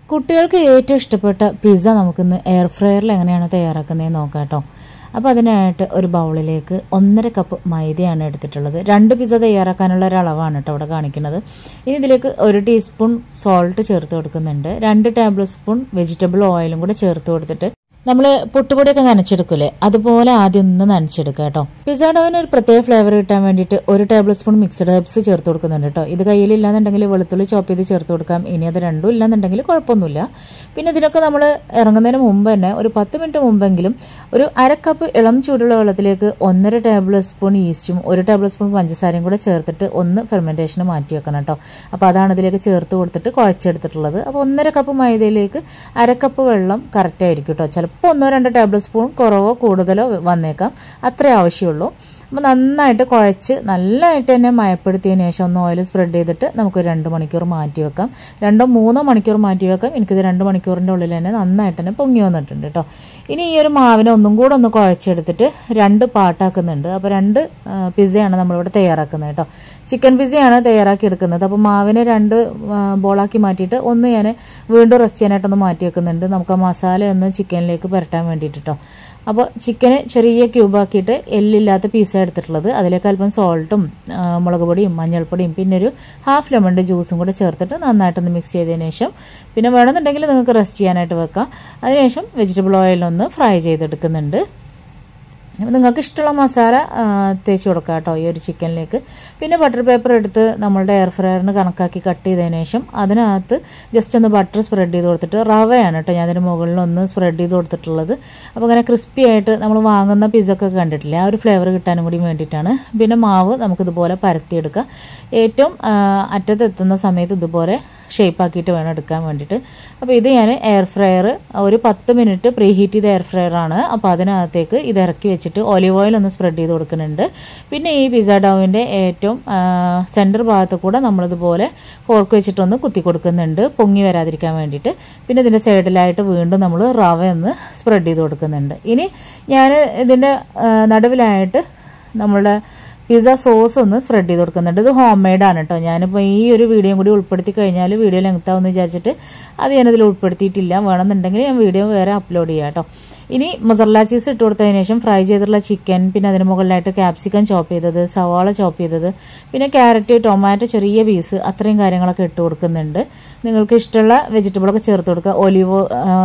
കുട്ടികൾക്ക് ഏറ്റവും ഇഷ്ടപ്പെട്ട പിസ്സ നമുക്കിന്ന് എയർ ഫ്രയറിൽ എങ്ങനെയാണ് തയ്യാറാക്കുന്നതെന്ന് നോക്കാം കേട്ടോ അപ്പോൾ അതിനായിട്ട് ഒരു ബൗളിലേക്ക് ഒന്നര കപ്പ് മൈദയാണ് എടുത്തിട്ടുള്ളത് രണ്ട് പിസ്സ തയ്യാറാക്കാനുള്ള ഒരു അളവാണ് കേട്ടോ അവിടെ കാണിക്കുന്നത് ഇനി ഇതിലേക്ക് ഒരു ടീസ്പൂൺ സോൾട്ട് ചേർത്ത് കൊടുക്കുന്നുണ്ട് രണ്ട് ടേബിൾ സ്പൂൺ വെജിറ്റബിൾ ഓയിലും കൂടെ ചേർത്ത് കൊടുത്തിട്ട് നമ്മൾ പുട്ടുപൊടിയൊക്കെ നനച്ചെടുക്കൂലേ അതുപോലെ ആദ്യം ഒന്ന് നനച്ചെടുക്കുക കേട്ടോ പിസ്സ ഡോവിന് ഒരു പ്രത്യേക ഫ്ലേവർ കിട്ടാൻ വേണ്ടിയിട്ട് ഒരു ടേബിൾ സ്പൂൺ മിക്സഡ് ഹെർബ്സ് ചേർത്ത് കൊടുക്കുന്നുണ്ട് കേട്ടോ ഇത് കയ്യിലില്ലാന്നുണ്ടെങ്കിൽ വെളുത്തുള്ളി ചോപ്പ് ചെയ്ത് ചേർത്ത് കൊടുക്കാം ഇനി അത് രണ്ടും ഇല്ലാന്നുണ്ടെങ്കിൽ കുഴപ്പമൊന്നുമില്ല പിന്നെ ഇതിനൊക്കെ നമ്മൾ ഇറങ്ങുന്നതിന് മുമ്പ് തന്നെ ഒരു പത്ത് മിനിറ്റ് മുമ്പെങ്കിലും ഒരു അര കപ്പ് ഇളം ചൂടുള്ള വെള്ളത്തിലേക്ക് ഒന്നര ടേബിൾ സ്പൂൺ ഈസ്റ്റും ഒരു ടേബിൾ സ്പൂൺ പഞ്ചസാരയും കൂടെ ചേർത്തിട്ട് ഒന്ന് ഫെർമെൻറ്റേഷന് മാറ്റി വെക്കണം കേട്ടോ അപ്പോൾ അതാണ് ഇതിലേക്ക് ചേർത്ത് കൊടുത്തിട്ട് കുഴച്ചെടുത്തിട്ടുള്ളത് അപ്പോൾ ഒന്നര കപ്പ് മൈദയിലേക്ക് അര കപ്പ് വെള്ളം കറക്റ്റ് ആയിരിക്കും കേട്ടോ ചിലപ്പോൾ ഒന്നോ രണ്ടോ ടേബിൾ സ്പൂൺ കുറവോ കൂടുതലോ വന്നേക്കാം അത്രേ ആവശ്യമുള്ളൂ അപ്പോൾ നന്നായിട്ട് കുഴച്ച് നല്ലതായിട്ട് തന്നെ മയപ്പെടുത്തിയതിന് ശേഷം ഒന്ന് ഓയിൽ സ്പ്രെഡ് ചെയ്തിട്ട് നമുക്ക് രണ്ട് മണിക്കൂർ മാറ്റി വെക്കാം രണ്ടോ മൂന്നോ മണിക്കൂർ മാറ്റി വെക്കാം എനിക്കിത് രണ്ട് മണിക്കൂറിൻ്റെ ഉള്ളിൽ തന്നെ നന്നായിട്ട് തന്നെ പൊങ്ങി വന്നിട്ടുണ്ട് കേട്ടോ ഇനി ഈ ഒരു മാവിനെ ഒന്നും കൂടെ ഒന്ന് കുഴച്ചെടുത്തിട്ട് രണ്ട് പാട്ടാക്കുന്നുണ്ട് അപ്പോൾ രണ്ട് പിസ്സയാണ് നമ്മളിവിടെ തയ്യാറാക്കുന്നത് കേട്ടോ ചിക്കൻ പിസ്സയാണ് തയ്യാറാക്കി എടുക്കുന്നത് അപ്പോൾ മാവിനെ രണ്ട് ബോളാക്കി മാറ്റിയിട്ട് ഒന്ന് ഞാൻ വീണ്ടും റെസ്റ്റ് ചെയ്യാനായിട്ടൊന്ന് മാറ്റി വെക്കുന്നുണ്ട് നമുക്ക് ആ മസാല ഒന്ന് ചിക്കനിലേക്ക് പുരട്ടാൻ വേണ്ടിയിട്ട് കേട്ടോ അപ്പോൾ ചിക്കന് ചെറിയ ക്യൂബാക്കിയിട്ട് എല്ലില്ലാത്ത പീസാണ് എടുത്തിട്ടുള്ളത് അതിലേക്ക് അല്പം സോൾട്ടും മുളക് പൊടിയും മഞ്ഞൾപ്പൊടിയും പിന്നെ ഒരു ഹാഫ് ലെമണിൻ്റെ ജ്യൂസും കൂടെ ചേർത്തിട്ട് നന്നായിട്ടൊന്ന് മിക്സ് ചെയ്തതിന് ശേഷം പിന്നെ വേണമെന്നുണ്ടെങ്കിൽ നിങ്ങൾക്ക് റെസ്റ്റ് ചെയ്യാനായിട്ട് വെക്കാം അതിനുശേഷം വെജിറ്റബിൾ ഓയിലൊന്ന് ഫ്രൈ ചെയ്തെടുക്കുന്നുണ്ട് നിങ്ങൾക്ക് ഇഷ്ടമുള്ള മസാല തേച്ച് കൊടുക്കുക കേട്ടോ ഈ ഒരു ചിക്കനിലേക്ക് പിന്നെ ബട്ടർ പേപ്പർ എടുത്ത് നമ്മളുടെ എയർ ഫ്രയറിന് കണക്കാക്കി കട്ട് ചെയ്തതിന് ശേഷം അതിനകത്ത് ജസ്റ്റ് ഒന്ന് ബട്ടർ സ്പ്രെഡ് ചെയ്ത് കൊടുത്തിട്ട് റവയാണ് കേട്ടോ ഞാൻ അതിന് മുകളിൽ ഒന്ന് സ്പ്രെഡ് ചെയ്ത് കൊടുത്തിട്ടുള്ളത് അപ്പോൾ അങ്ങനെ ക്രിസ്പി ആയിട്ട് നമ്മൾ വാങ്ങുന്ന പിസ്സൊക്കെ കണ്ടിട്ടില്ലേ ആ ഒരു ഫ്ലേവർ കിട്ടാനും കൂടി വേണ്ടിയിട്ടാണ് പിന്നെ മാവ് നമുക്കിതുപോലെ പരത്തിയെടുക്കാം ഏറ്റവും അറ്റത്തെത്തുന്ന സമയത്ത് ഇതുപോലെ ഷേപ്പാക്കിയിട്ട് വേണം എടുക്കാൻ വേണ്ടിയിട്ട് അപ്പോൾ ഇത് ഞാൻ എയർ ഫ്രയർ ഒരു പത്ത് മിനിറ്റ് പ്രീ ഹീറ്റ് ചെയ്ത എയർ ഫ്രയർ ആണ് അപ്പോൾ അതിനകത്തേക്ക് ഇത് ഇറക്കി വെച്ചിട്ട് ഒലിവ് ഓയിൽ ഒന്ന് സ്പ്രെഡ് ചെയ്ത് കൊടുക്കുന്നുണ്ട് പിന്നെ ഈ പിസ്സ ഡൗവിൻ്റെ ഏറ്റവും സെൻറ്റർ ഭാഗത്ത് കൂടെ നമ്മളിതുപോലെ ഫോർക്ക് വെച്ചിട്ടൊന്ന് കുത്തി കൊടുക്കുന്നുണ്ട് പൊങ്ങി വരാതിരിക്കാൻ വേണ്ടിയിട്ട് പിന്നെ ഇതിൻ്റെ സൈഡിലായിട്ട് വീണ്ടും നമ്മൾ റവ ഒന്ന് സ്പ്രെഡ് ചെയ്ത് കൊടുക്കുന്നുണ്ട് ഇനി ഞാൻ ഇതിൻ്റെ നടുവിലായിട്ട് നമ്മളുടെ പിസ്സ സോസ് ഒന്ന് സ്പ്രെഡ് ചെയ്ത് കൊടുക്കുന്നുണ്ട് ഇത് ഹോം മെയ്ഡാണ് കേട്ടോ ഞാനിപ്പോൾ ഈ ഒരു വീഡിയോ കൂടി ഉൾപ്പെടുത്തി കഴിഞ്ഞാൽ വീഡിയോ ലെങ്ത്താവെന്ന് വിചാരിച്ചിട്ട് അത് ഞാനതിൽ ഉൾപ്പെടുത്തിയിട്ടില്ല വേണമെന്നുണ്ടെങ്കിൽ ഞാൻ വീഡിയോ വേറെ അപ്ലോഡ് ചെയ്യാം കേട്ടോ ഇനി മൊസറല ചീസ് ഇട്ട് കൊടുത്തതിന് ശേഷം ഫ്രൈ ചെയ്തിട്ടുള്ള ചിക്കൻ പിന്നെ അതിന് മുകളിലായിട്ട് ക്യാപ്സിക്കം ചോപ്പ് ചെയ്തത് സവാള ചോപ്പ് ചെയ്തത് പിന്നെ ക്യാരറ്റ് ടൊമാറ്റോ ചെറിയ പീസ് അത്രയും കാര്യങ്ങളൊക്കെ ഇട്ട് കൊടുക്കുന്നുണ്ട് നിങ്ങൾക്ക് ഇഷ്ടമുള്ള വെജിറ്റബിളൊക്കെ ചേർത്ത് കൊടുക്കുക ഒലിവ്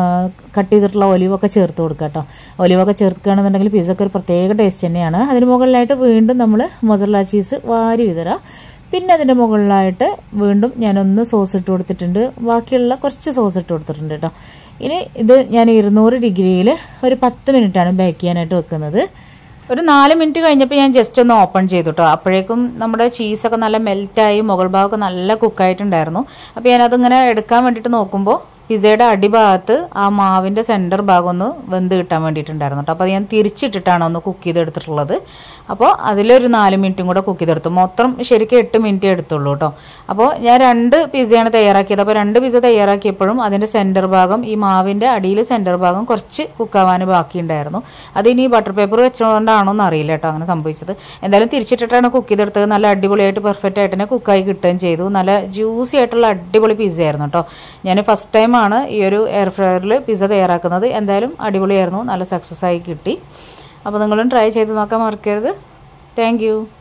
കട്ട് ചെയ്തിട്ടുള്ള ഒലിവൊക്കെ ചേർത്ത് കൊടുക്കുക കേട്ടോ ഒലിവൊക്കെ ചേർക്കുകയാണെന്നുണ്ടെങ്കിൽ പിസ്സൊക്കെ ഒരു പ്രത്യേക ടേസ്റ്റ് തന്നെയാണ് അതിന് മുകളിലായിട്ട് വീണ്ടും നമ്മൾ മൊസറല ചീസ് വാരി വിതറുക പിന്നെ അതിൻ്റെ മുകളിലായിട്ട് വീണ്ടും ഞാനൊന്ന് സോസ് ഇട്ട് കൊടുത്തിട്ടുണ്ട് ബാക്കിയുള്ള കുറച്ച് സോസ് ഇട്ട് കൊടുത്തിട്ടുണ്ട് കേട്ടോ ഇനി ഇത് ഞാൻ ഇരുന്നൂറ് ഡിഗ്രിയിൽ ഒരു പത്ത് മിനിറ്റാണ് ബേക്ക് ചെയ്യാനായിട്ട് വെക്കുന്നത് ഒരു നാല് മിനിറ്റ് കഴിഞ്ഞപ്പോൾ ഞാൻ ജസ്റ്റ് ഒന്ന് ഓപ്പൺ ചെയ്തു കേട്ടോ അപ്പോഴേക്കും നമ്മുടെ ചീസൊക്കെ നല്ല മെൽറ്റായി മുകൾ ഭാഗമൊക്കെ നല്ല കുക്കായിട്ടുണ്ടായിരുന്നു അപ്പോൾ ഞാനതിങ്ങനെ എടുക്കാൻ വേണ്ടിയിട്ട് നോക്കുമ്പോൾ പിസയുടെ അടിഭാഗത്ത് ആ മാവിൻ്റെ സെൻറ്റർ ഭാഗം ഒന്ന് വെന്ത് കിട്ടാൻ വേണ്ടിയിട്ടുണ്ടായിരുന്നു കേട്ടോ അപ്പോൾ അത് ഞാൻ തിരിച്ചിട്ടിട്ടാണ് ഒന്ന് കുക്ക് ചെയ്തെടുത്തിട്ടുള്ളത് അപ്പോൾ അതിലൊരു നാല് മിനിറ്റും കൂടെ കുക്ക് ചെയ്തെടുത്തു മൊത്തം ശരിക്കും എട്ട് മിനിറ്റ് എടുത്തുള്ളൂ കേട്ടോ അപ്പോൾ ഞാൻ രണ്ട് പിസയാണ് തയ്യാറാക്കിയത് അപ്പോൾ രണ്ട് പിസ തയ്യാറാക്കിയപ്പോഴും അതിൻ്റെ സെൻറ്റർ ഭാഗം ഈ മാവിൻ്റെ അടിയിൽ സെൻറ്റർ ഭാഗം കുറച്ച് കുക്കാവാൻ ബാക്കിയുണ്ടായിരുന്നു അതിനി ബട്ടർ പേപ്പർ വെച്ചുകൊണ്ടാണോ എന്ന് അറിയില്ല കേട്ടോ അങ്ങനെ സംഭവിച്ചത് എന്തായാലും തിരിച്ചിട്ടിട്ടാണ് കുക്ക് ചെയ്തെടുത്തത് നല്ല അടിപൊളിയായിട്ട് പെർഫെക്റ്റ് ആയിട്ട് തന്നെ കുക്കായി കിട്ടുകയും ചെയ്തു നല്ല ജ്യൂസി ആയിട്ടുള്ള അടിപൊളി പിസ്സ ആയിരുന്നു കേട്ടോ ഞാൻ ഫസ്റ്റ് ടൈം ആണ് ഈ ഒരു എയർ ഫ്രയറിൽ പിസ്സ തയ്യാറാക്കുന്നത് എന്തായാലും അടിപൊളിയായിരുന്നു നല്ല സക്സസ് ആയി കിട്ടി അപ്പോൾ നിങ്ങളും ട്രൈ ചെയ്ത് നോക്കാൻ മറക്കരുത് താങ്ക്